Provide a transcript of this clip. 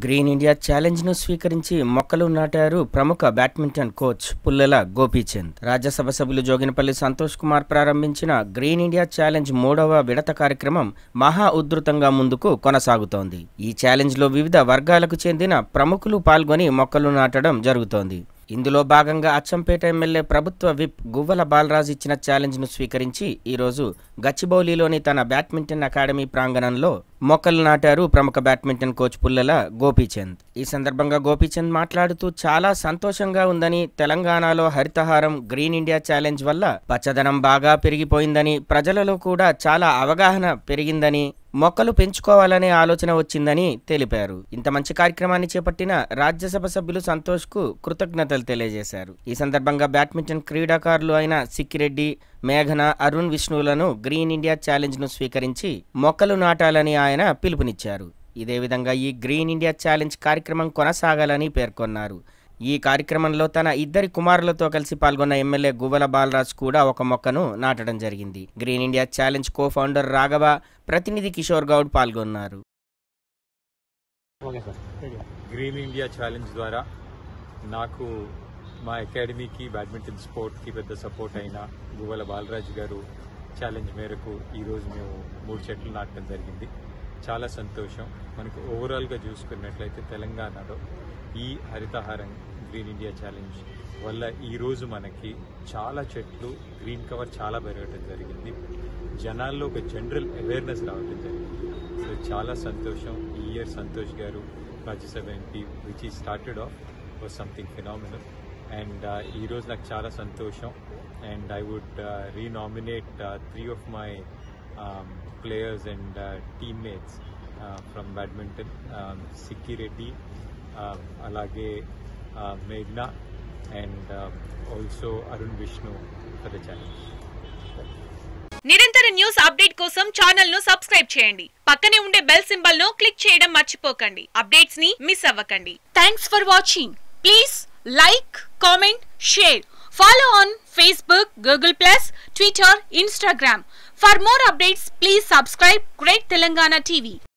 green India challenge ను స్వీకరించి మొక్కలు నాటారు ప్రముఖ బ్యాడ్మింటన్ కోచ్ పుల్లెల గోపీచంద్ రాజ్యసభ సభ్యులు జోగినపల్లి సంతోష్ కుమార్ ప్రారంభించిన గ్రీన్ ఇండియా ఛాలెంజ్ మూడవ విడత కార్యక్రమం మహా ఉధృతంగా ముందుకు కొనసాగుతోంది ఈ ఛాలెంజ్ లో వివిధ వర్గాలకు చెందిన ప్రముఖులు పాల్గొని మొక్కలు నాటడం జరుగుతోంది ఇందులో భాగంగా అచ్చంపేట ఎమ్మెల్యే ప్రభుత్వ విప్ గువ్వల బాలరాజు ఇచ్చిన ఛాలెంజ్ ను స్వీకరించి ఈరోజు గచ్చిబౌలిలోని తన బ్యాడ్మింటన్ అకాడమీ ప్రాంగణంలో మొక్కలు నాటారు ప్రముఖ బ్యాడ్మింటన్ కోచ్ పుల్లెల గోపీచంద్ ఈ సందర్భంగా గోపీచంద్ మాట్లాడుతూ చాలా సంతోషంగా ఉందని తెలంగాణలో హరితహారం గ్రీన్ ఇండియా ఛాలెంజ్ వల్ల పచ్చదనం బాగా పెరిగిపోయిందని ప్రజలలో కూడా చాలా అవగాహన పెరిగిందని మొక్కలు పెంచుకోవాలనే ఆలోచన వచ్చిందని తెలిపారు ఇంత మంచి కార్యక్రమాన్ని చేపట్టిన రాజ్యసభ సభ్యులు సంతోష్ కు కృతజ్ఞతలు తెలియజేశారు ఈ సందర్భంగా బ్యాడ్మింటన్ క్రీడాకారులు అయిన సిక్కిరెడ్డి మేఘన అరుణ్ విష్ణువులను గ్రీన్ ఇండియా ఛాలెంజ్ ను స్వీకరించి మొక్కలు నాటాలని ఆయన పిలుపునిచ్చారు ఇదే విధంగా ఈ గ్రీన్ ఇండియా ఛాలెంజ్ కార్యక్రమం కొనసాగాలని పేర్కొన్నారు ఈ కార్యక్రమంలో తన ఇద్దరి కుమారులతో కలిసి పాల్గొన్న ఎమ్మెల్యే గువ్వల బాలరాజ్ కూడా ఒక మొక్కను నాటడం జరిగింది green India challenge co founder Raghava ప్రతినిధి కిషోర్ గౌడ్ పాల్గొన్నారు గ్రీన్ ఇండియా ఛాలెంజ్ ద్వారా నాకు మా అకాడమీకి బ్యాడ్మింటన్ స్పోర్ట్కి పెద్ద సపోర్ట్ అయిన గువ్వల బాలరాజు గారు ఛాలెంజ్ మేరకు ఈరోజు మేము మూడు చెట్లు నాటడం జరిగింది చాలా సంతోషం మనకు ఓవరాల్గా చూసుకున్నట్లయితే తెలంగాణలో ఈ హరితహారం గ్రీన్ ఇండియా ఛాలెంజ్ వల్ల ఈరోజు మనకి చాలా చెట్లు గ్రీన్ కవర్ చాలా పెరగడం జరిగింది జనాల్లో ఒక జనరల్ అవేర్నెస్ రావడం జరిగింది సో చాలా సంతోషం ఈ year Santosh garu Rajya Sabha MP which he started off was something phenomenal and ఈ రోజు నాకు చాలా సంతోషం and I would renominate three of my players and teammates from badminton Sikki Reddy అలాగే మేఘ్నా and also Arun Vishnu for the challenge నిరంతర న్యూస్ అప్డేట్ కోసం ఛానల్ ను సబ్స్క్రైబ్ చేయండి పక్కనే ఉండే బెల్ సింబల్ ను క్లిక్ చేయడం మర్చిపోకండి అప్డేట్స్ ని మిస్ అవ్వకండి thanks for watching please like comment share follow on Facebook Google plus Twitter Instagram for more updates please subscribe great Telangana TV